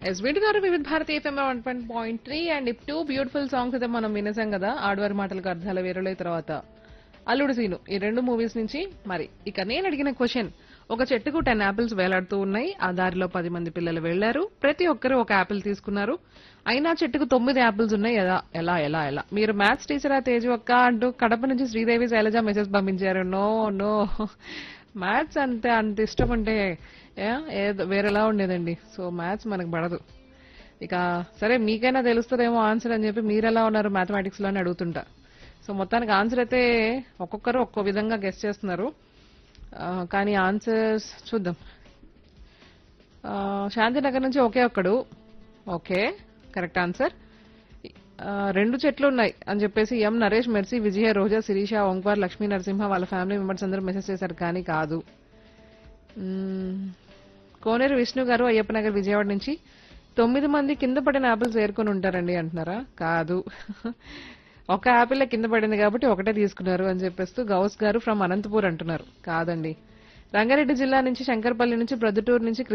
Yes గారు Vividh Bharati FM one point three and two beautiful songs అయితే మనం వినేసాం కదా ఆడవారి మాటలకు అర్థాల వేరులే తర్వాత అల్లుడు సీను ఈ రెండు మూవీస్ నుంచి మరి ఇక నేను అడిగిన క్వశ్చన్ ఒక చెట్టుకు టెన్ యాపిల్స్ వేలాడుతూ ఉన్నాయి ఆ దారిలో పది మంది పిల్లలు వెళ్లారు ప్రతి ఒక్కరు ఒక యాపిల్ తీసుకున్నారు అయినా చెట్టుకు తొమ్మిది యాపిల్స్ ఉన్నాయి ఎలా ఎలా ఎలా ఎలా మీరు మ్యాథ్స్ టీచర్ ఆ తేజు అక్క అంటూ కడప నుంచి శ్రీదేవి శైలజ మెసేజ్ పంపించారు నో నో మ్యాథ్స్ అంతే అంత ఇష్టం అంటే ఏ, ఏదో వేరేలా ఉండేదండి సో మ్యాథ్స్ మనకు పడదు ఇక సరే మీకైనా తెలుస్తుందేమో ఆన్సర్ అని చెప్పి మీరు ఎలా ఉన్నారు మ్యాథమెటిక్స్ లో అని అడుగుతుంటా సో మొత్తానికి ఆన్సర్ అయితే ఒక్కొక్కరు ఒక్కో విధంగా గెస్ట్ చేస్తున్నారు ఆ, కానీ ఆన్సర్స్ చూద్దాం ఆ, శాంతినగర్ నుంచి ఒకే ఒక్కడు ఓకే కరెక్ట్ ఆన్సర్ ఆ, రెండు చెట్లు ఉన్నాయి అని చెప్పేసి ఎం నరేష్ మెర్సీ విజయ రోజా శిరీష ఓంక్వార్ లక్ష్మీ నరసింహ వాళ్ళ ఫ్యామిలీ మెంబర్స్ అందరూ మెసేజ్ చేశారు కానీ కాదు మ్మ్. కోనేరు విష్ణు గారు అయ్యప్ప నగర్ విజయవాడ నుంచి తొమ్మిది మంది కింద పడిన యాపిల్స్ ఏరుకొని ఉంటారండి అంటున్నారా కాదు ఒక యాపిల్ కింద పడింది కాబట్టి ఒకటే తీసుకున్నారు అని చెప్పేస్తూ గౌస్ గారు ఫ్రమ్ అనంతపూర్ అంటున్నారు కాదండి రంగారెడ్డి జిల్లా నుంచి శంకర్పల్లి నుంచి ప్రొద్దుటూరు నుంచి